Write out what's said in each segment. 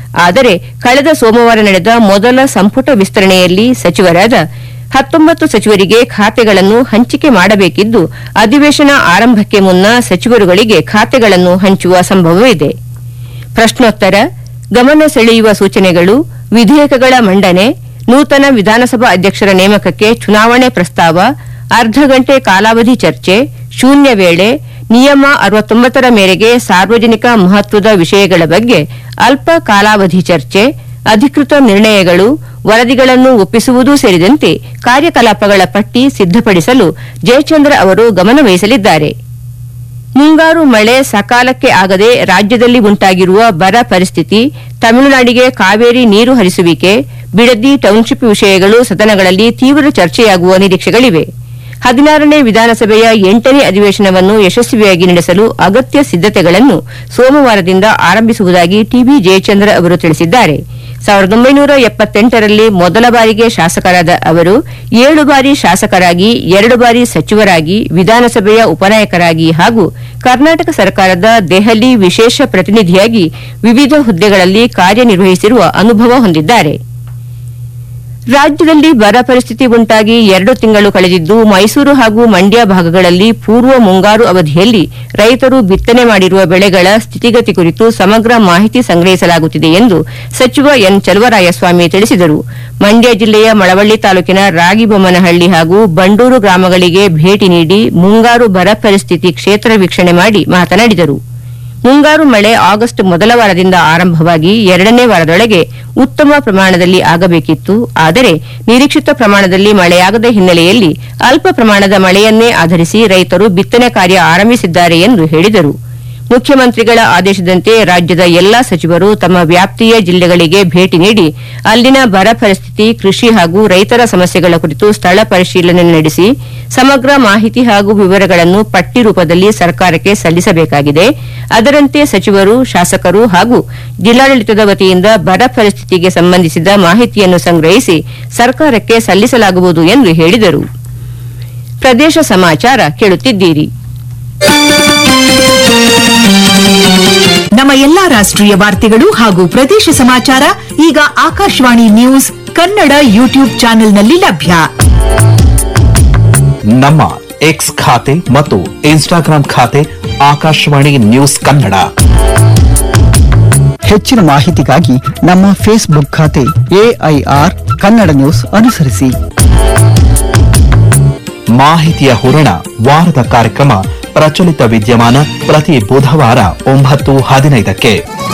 ಆದರೆ ಕಳೆದ ಸೋಮವಾರ ನಡೆದ ಮೊದಲ ಸಂಪುಟ ವಿಸ್ತರಣೆಯಲ್ಲಿ ಸಚಿವರಾದ ಹತ್ತೊಂಬತ್ತು ಸಚಿವರಿಗೆ ಖಾತೆಗಳನ್ನು ಹಂಚಿಕೆ ಮಾಡಬೇಕಿದ್ದು ಅಧಿವೇಶನ ಆರಂಭಕ್ಕೆ ಮುನ್ನ ಸಚಿವರುಗಳಿಗೆ ಖಾತೆಗಳನ್ನು ಹಂಚುವ ಸಂಭವವಿದೆ ಪ್ರಶ್ನೋತ್ತರ ಗಮನ ಸೆಳೆಯುವ ಸೂಚನೆಗಳು ವಿಧೇಯಕಗಳ ಮಂಡನೆ ನೂತನ ವಿಧಾನಸಭಾ ಅಧ್ಯಕ್ಷರ ನೇಮಕಕ್ಕೆ ಚುನಾವಣೆ ಪ್ರಸ್ತಾವ ಅರ್ಧ ಗಂಟೆ ಕಾಲಾವಧಿ ಚರ್ಚೆ ಶೂನ್ಯ ವೇಳೆ ನಿಯಮ ಅರವತ್ತೊಂಬತ್ತರ ಮೇರೆಗೆ ಸಾರ್ವಜನಿಕ ಮಹತ್ವದ ವಿಷಯಗಳ ಬಗ್ಗೆ ಅಲ್ಪ ಕಾಲಾವಧಿ ಚರ್ಚೆ ಅಧಿಕೃತ ನಿರ್ಣಯಗಳು ವರದಿಗಳನ್ನು ಒಪ್ಪಿಸುವುದೂ ಸೇರಿದಂತೆ ಕಾರ್ಯಕಲಾಪಗಳ ಪಟ್ಟಿ ಸಿದ್ದಪಡಿಸಲು ಜಯಚಂದ್ರ ಅವರು ಗಮನವಹಿಸಲಿದ್ದಾರೆ ಮುಂಗಾರು ಮಳೆ ಸಕಾಲಕ್ಕೆ ಆಗದೆ ರಾಜ್ಯದಲ್ಲಿ ಉಂಟಾಗಿರುವ ಬರ ಪರಿಸ್ಥಿತಿ ತಮಿಳುನಾಡಿಗೆ ಕಾವೇರಿ ನೀರು ಹರಿಸುವಿಕೆ ಬಿಡದಿ ಟೌನ್ಶಿಪ್ ವಿಷಯಗಳು ಸದನಗಳಲ್ಲಿ ತೀವ್ರ ಚರ್ಚೆಯಾಗುವ ನಿರೀಕ್ಷೆಗಳಿವೆ ಹದಿನಾರನೇ ವಿಧಾನಸಭೆಯ ಎಂಟನೇ ಅಧಿವೇಶನವನ್ನು ಯಶಸ್ವಿಯಾಗಿ ನಡೆಸಲು ಅಗತ್ಯ ಸಿದ್ದತೆಗಳನ್ನು ಸೋಮವಾರದಿಂದ ಆರಂಭಿಸುವುದಾಗಿ ಟಿಬಿ ಜಯಚಂದ್ರ ಅವರು ತಿಳಿಸಿದ್ದಾರೆ ಸಾವಿರದ ಒಂಬೈನೂರ ಎಪ್ಪತ್ತೆಂಟರಲ್ಲಿ ಮೊದಲ ಬಾರಿಗೆ ಶಾಸಕರಾದ ಅವರು ಏಳು ಬಾರಿ ಶಾಸಕರಾಗಿ ಎರಡು ಬಾರಿ ಸಚಿವರಾಗಿ ವಿಧಾನಸಭೆಯ ಉಪನಾಯಕರಾಗಿ ಹಾಗೂ ಕರ್ನಾಟಕ ಸರ್ಕಾರದ ದೆಹಲಿ ವಿಶೇಷ ಪ್ರತಿನಿಧಿಯಾಗಿ ವಿವಿಧ ಹುದ್ದೆಗಳಲ್ಲಿ ಕಾರ್ಯನಿರ್ವಹಿಸಿರುವ ಅನುಭವ ಹೊಂದಿದ್ದಾರೆ ರಾಜ್ಯದಲ್ಲಿ ಬರ ಪರಿಸ್ಥಿತಿ ಉಂಟಾಗಿ ಎರಡು ತಿಂಗಳು ಕಳೆದಿದ್ದು ಮೈಸೂರು ಹಾಗೂ ಮಂಡ್ಯ ಭಾಗಗಳಲ್ಲಿ ಪೂರ್ವ ಮುಂಗಾರು ಅವಧಿಯಲ್ಲಿ ರೈತರು ಬಿತ್ತನೆ ಮಾಡಿರುವ ಬೆಳೆಗಳ ಸ್ಥಿತಿಗತಿ ಕುರಿತು ಸಮಗ್ರ ಮಾಹಿತಿ ಸಂಗ್ರಹಿಸಲಾಗುತ್ತಿದೆ ಎಂದು ಸಚಿವ ಎನ್ ಚಲುವರಾಯಸ್ವಾಮಿ ತಿಳಿಸಿದರು ಮಂಡ್ಯ ಜಿಲ್ಲೆಯ ಮಳವಳ್ಳಿ ತಾಲೂಕಿನ ರಾಗಿಬೊಮ್ಮನಹಳ್ಳಿ ಹಾಗೂ ಬಂಡೂರು ಗ್ರಾಮಗಳಿಗೆ ಭೇಟಿ ನೀಡಿ ಮುಂಗಾರು ಬರ ಪರಿಸ್ಥಿತಿ ಕ್ಷೇತ್ರ ವೀಕ್ಷಣೆ ಮಾಡಿ ಮಾತನಾಡಿದರು ಮುಂಗಾರು ಮಳೆ ಆಗಸ್ಟ್ ಮೊದಲ ವಾರದಿಂದ ಆರಂಭವಾಗಿ ಎರಡನೇ ವಾರದೊಳಗೆ ಉತ್ತಮ ಪ್ರಮಾಣದಲ್ಲಿ ಆಗಬೇಕಿತ್ತು ಆದರೆ ನಿರೀಕ್ಷಿತ ಪ್ರಮಾಣದಲ್ಲಿ ಮಳೆಯಾಗದ ಹಿನ್ನೆಲೆಯಲ್ಲಿ ಅಲ್ಪ ಪ್ರಮಾಣದ ಮಳೆಯನ್ನೇ ಆಧರಿಸಿ ರೈತರು ಬಿತ್ತನೆ ಕಾರ್ಯ ಆರಂಭಿಸಿದ್ದಾರೆ ಎಂದು ಹೇಳಿದರು ಮುಖ್ಯಮಂತ್ರಿಗಳ ಆದೇಶದಂತೆ ರಾಜ್ಯದ ಎಲ್ಲಾ ಸಚಿವರು ತಮ್ಮ ವ್ಯಾಪ್ತಿಯ ಜಿಲ್ಲೆಗಳಿಗೆ ಭೇಟಿ ನೀಡಿ ಅಲ್ಲಿನ ಬರ ಪರಿಸ್ಥಿತಿ ಕೃಷಿ ಹಾಗೂ ರೈತರ ಸಮಸ್ಯೆಗಳ ಕುರಿತು ಸ್ಥಳ ಪರಿಶೀಲನೆ ನಡೆಸಿ ಸಮಗ್ರ ಮಾಹಿತಿ ಹಾಗೂ ವಿವರಗಳನ್ನು ಪಟ್ಟಿ ರೂಪದಲ್ಲಿ ಸರ್ಕಾರಕ್ಕೆ ಸಲ್ಲಿಸಬೇಕಾಗಿದೆ ಅದರಂತೆ ಸಚಿವರು ಶಾಸಕರು ಹಾಗೂ ಜಿಲ್ಲಾಡಳಿತದ ವತಿಯಿಂದ ಬರ ಪರಿಸ್ಥಿತಿಗೆ ಸಂಬಂಧಿಸಿದ ಮಾಹಿತಿಯನ್ನು ಸಂಗ್ರಹಿಸಿ ಸರ್ಕಾರಕ್ಕೆ ಸಲ್ಲಿಸಲಾಗುವುದು ಎಂದು ಹೇಳಿದರು ಪ್ರದೇಶ ಸಮಾಚಾರ ಕೇಳುತ್ತಿದ್ದೀರಿ ನಮ್ಮ ಎಲ್ಲಾ ರಾಷ್ಟ್ರೀಯ ವಾರ್ತೆಗಳು ಹಾಗೂ ಪ್ರದೇಶ ಸಮಾಚಾರ ಈಗ ಆಕಾಶವಾಣಿ ನ್ಯೂಸ್ ಕನ್ನಡ ಯೂಟ್ಯೂಬ್ ಚಾನೆಲ್ನಲ್ಲಿ ಲಭ್ಯ ನಮ್ಮ ಎಕ್ಸ್ ಖಾತೆ ಮತ್ತು ಇನ್ಸ್ಟಾಗ್ರಾಂ ಖಾತೆ ಆಕಾಶವಾಣಿ ನ್ಯೂಸ್ ಕನ್ನಡ ಹೆಚ್ಚಿನ ಮಾಹಿತಿಗಾಗಿ ನಮ್ಮ ಫೇಸ್ಬುಕ್ ಖಾತೆ ಎಐಆರ್ ಕನ್ನಡ ನ್ಯೂಸ್ ಅನುಸರಿಸಿ ಮಾಹಿತಿಯ ಹೂರಣ ವಾರದ ಕಾರ್ಯಕ್ರಮ ಪ್ರಚಲಿತ ವಿದ್ಯಮಾನ ಪ್ರತಿ ಬುಧವಾರ ಒಂಬತ್ತು ಹದಿನೈದಕ್ಕೆ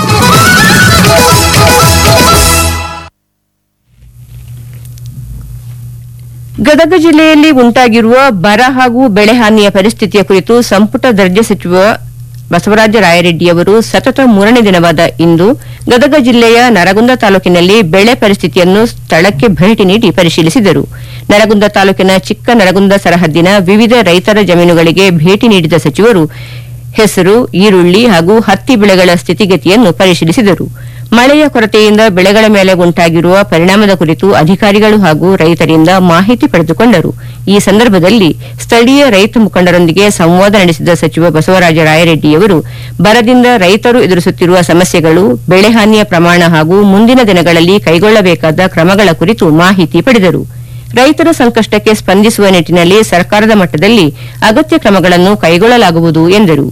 ಗದಗ ಜಿಲ್ಲೆಯಲ್ಲಿ ಉಂಟಾಗಿರುವ ಬರ ಹಾಗೂ ಬೆಳೆ ಹಾನಿಯ ಪರಿಸ್ಥಿತಿಯ ಕುರಿತು ಸಂಪುಟ ದರ್ಜೆ ಸಚಿವ ಬಸವರಾಜ ರಾಯರೆಡ್ಡಿ ಅವರು ಸತತ ಮೂರನೇ ದಿನವಾದ ಇಂದು ಗದಗ ಜಿಲ್ಲೆಯ ನರಗುಂದ ತಾಲೂಕಿನಲ್ಲಿ ಬೆಳೆ ಪರಿಸ್ಥಿತಿಯನ್ನು ಸ್ಥಳಕ್ಕೆ ಭೇಟಿ ನೀಡಿ ಪರಿಶೀಲಿಸಿದರು ನರಗುಂದ ತಾಲೂಕಿನ ಚಿಕ್ಕ ನರಗುಂದ ಸರಹದ್ದಿನ ವಿವಿಧ ರೈತರ ಜಮೀನುಗಳಿಗೆ ಭೇಟಿ ನೀಡಿದ ಸಚಿವರು ಹೆಸರು ಈರುಳ್ಳಿ ಹಾಗೂ ಹತ್ತಿ ಬೆಳೆಗಳ ಸ್ಥಿತಿಗತಿಯನ್ನು ಪರಿಶೀಲಿಸಿದರು ಮಳೆಯ ಕೊರತೆಯಿಂದ ಬೆಳೆಗಳ ಮೇಲೆ ಉಂಟಾಗಿರುವ ಪರಿಣಾಮದ ಕುರಿತು ಅಧಿಕಾರಿಗಳು ಹಾಗೂ ರೈತರಿಂದ ಮಾಹಿತಿ ಪಡೆದುಕೊಂಡರು ಈ ಸಂದರ್ಭದಲ್ಲಿ ಸ್ಥಳೀಯ ರೈತ ಮುಖಂಡರೊಂದಿಗೆ ಸಂವಾದ ನಡೆಸಿದ ಸಚಿವ ಬಸವರಾಜ ರಾಯರೆಡ್ಡಿಯವರು ಬರದಿಂದ ರೈತರು ಎದುರಿಸುತ್ತಿರುವ ಸಮಸ್ಯೆಗಳು ಬೆಳೆ ಹಾನಿಯ ಪ್ರಮಾಣ ಹಾಗೂ ಮುಂದಿನ ದಿನಗಳಲ್ಲಿ ಕೈಗೊಳ್ಳಬೇಕಾದ ಕ್ರಮಗಳ ಕುರಿತು ಮಾಹಿತಿ ಪಡೆದರು ರೈತರ ಸಂಕಷ್ಟಕ್ಕೆ ಸ್ಪಂದಿಸುವ ನಿಟ್ಟಿನಲ್ಲಿ ಸರ್ಕಾರದ ಮಟ್ಟದಲ್ಲಿ ಅಗತ್ಯ ಕ್ರಮಗಳನ್ನು ಕೈಗೊಳ್ಳಲಾಗುವುದು ಎಂದರು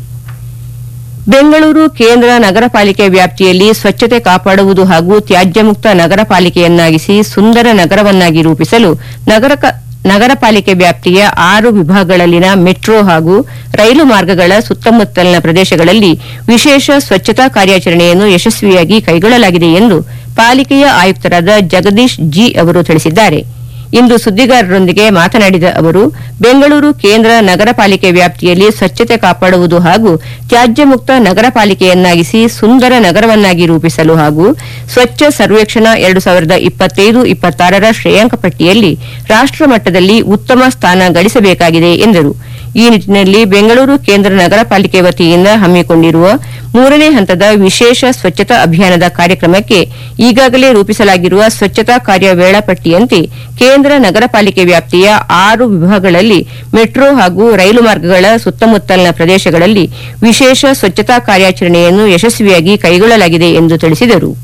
ಬೆಂಗಳೂರು ಕೇಂದ್ರ ನಗರ ಪಾಲಿಕೆ ವ್ಯಾಪ್ತಿಯಲ್ಲಿ ಸ್ವಚ್ಛತೆ ಕಾಪಾಡುವುದು ಹಾಗೂ ತ್ಯಾಜ್ಯ ಮುಕ್ತ ನಗರ ಪಾಲಿಕೆಯನ್ನಾಗಿಸಿ ಸುಂದರ ನಗರವನ್ನಾಗಿ ರೂಪಿಸಲು ನಗರ ಕ- ನಗರ ಪಾಲಿಕೆ ವ್ಯಾಪ್ತಿಯ ಆರು ವಿಭಾಗಗಳಲ್ಲಿನ ಮೆಟ್ರೋ ಹಾಗೂ ರೈಲು ಮಾರ್ಗಗಳ ಸುತ್ತಮುತ್ತಲಿನ ಪ್ರದೇಶಗಳಲ್ಲಿ ವಿಶೇಷ ಸ್ವಚ್ಛತಾ ಕಾರ್ಯಾಚರಣೆಯನ್ನು ಯಶಸ್ವಿಯಾಗಿ ಕೈಗೊಳ್ಳಲಾಗಿದೆ ಎಂದು ಪಾಲಿಕೆಯ ಆಯುಕ್ತರಾದ ಜಗದೀಶ್ ಜಿ ಅವರು ತಿಳಿಸಿದ್ದಾರೆ ಇಂದು ಸುದ್ದಿಗಾರರೊಂದಿಗೆ ಮಾತನಾಡಿದ ಅವರು ಬೆಂಗಳೂರು ಕೇಂದ್ರ ನಗರ ಪಾಲಿಕೆ ವ್ಯಾಪ್ತಿಯಲ್ಲಿ ಸ್ವಚ್ಛತೆ ಕಾಪಾಡುವುದು ಹಾಗೂ ತ್ಯಾಜ್ಯ ಮುಕ್ತ ನಗರ ಪಾಲಿಕೆಯನ್ನಾಗಿಸಿ ಸುಂದರ ನಗರವನ್ನಾಗಿ ರೂಪಿಸಲು ಹಾಗೂ ಸ್ವಚ್ಛ ಸರ್ವೇಕ್ಷಣಾ ಎರಡು ಸಾವಿರದ ಇಪ್ಪತ್ತೈದು ಇಪ್ಪತ್ತಾರರ ಶ್ರೇಯಾಂಕ ಪಟ್ಟಿಯಲ್ಲಿ ರಾಷ್ಟ್ರ ಮಟ್ಟದಲ್ಲಿ ಉತ್ತಮ ಸ್ಥಾನ ಗಳಿಸಬೇಕಾಗಿದೆ ಎಂದರು ಈ ನಿಟ್ಟಿನಲ್ಲಿ ಬೆಂಗಳೂರು ಕೇಂದ್ರ ನಗರ ಪಾಲಿಕೆ ವತಿಯಿಂದ ಹಮ್ಮಿಕೊಂಡಿರುವ ಮೂರನೇ ಹಂತದ ವಿಶೇಷ ಸ್ವಚ್ಛತಾ ಅಭಿಯಾನದ ಕಾರ್ಯಕ್ರಮಕ್ಕೆ ಈಗಾಗಲೇ ರೂಪಿಸಲಾಗಿರುವ ಸ್ವಚ್ಛತಾ ಕಾರ್ಯ ವೇಳಾಪಟ್ಟಿಯಂತೆ ಕೇಂದ್ರ ನಗರ ಪಾಲಿಕೆ ವ್ಯಾಪ್ತಿಯ ಆರು ವಿಭಾಗಗಳಲ್ಲಿ ಮೆಟ್ರೋ ಹಾಗೂ ರೈಲು ಮಾರ್ಗಗಳ ಸುತ್ತಮುತ್ತಲಿನ ಪ್ರದೇಶಗಳಲ್ಲಿ ವಿಶೇಷ ಸ್ವಚ್ಛತಾ ಕಾರ್ಯಾಚರಣೆಯನ್ನು ಯಶಸ್ವಿಯಾಗಿ ಕೈಗೊಳ್ಳಲಾಗಿದೆ ಎಂದು ತಿಳಿಸಿದರು